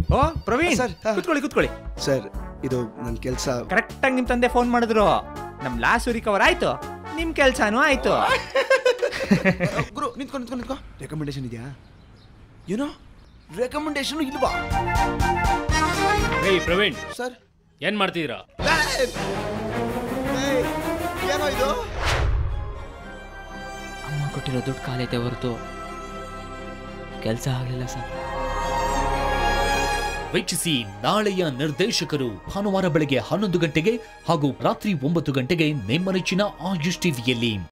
ಓ Praveen sir, ಹಾ. ಕುತ್ಕೊಳ್ಳಿ ಕುತ್ಕೊಳ್ಳಿ ಸರ್ ಇದು ನನ್ನ ಕೆಲಸ ಕರೆಕ್ಟಾಗಿ ನಿಮ್ ತಂದೆ ಫೋನ್ ಮಾಡಿದ್ರು ನಮ್ ಲಾಸು ರಿಕವರ್ ಆಯ್ತು ನಿಮ್ ಕೆಲ್ಸಾನು ಆಯ್ತು ಗುರು ನಿಂತ್ಕೊ ನಿಂತ್ಕೊ ನಿಂತ್ಕೊ ರೆಕಮೆಂಡೇಶನ್ ಇದೆಯಾ ಏನೋ ರೆಕಮೆಂಡೇಶನ್ ಇಲ್ವಾ ಏಯ್ ಪ್ರವೀಣ್ ಸರ್ ಏನ್ ಮಾಡ್ತಿದ್ದೀರಾ ಏನೋ ಇದು ಅಮ್ಮ ಕೊಟ್ಟಿರೋ ದುಡ್ಡು ಕಾಲೈತೆ ಹೊರತು ಕೆಲಸ ಆಗಲಿಲ್ಲ ಸರ್ ವೀಕ್ಷಿಸಿ ನಾಳೆಯ ನಿರ್ದೇಶಕರು ಭಾನುವಾರ ಬೆಳಗ್ಗೆ ಹನ್ನೊಂದು ಗಂಟೆಗೆ ಹಾಗೂ ರಾತ್ರಿ ಒಂಬತ್ತು ಗಂಟೆಗೆ ನಿಮ್ಮ ನೆಚ್ಚಿನ ಆಯುಷ್ ಟಿವಿಯಲ್ಲಿ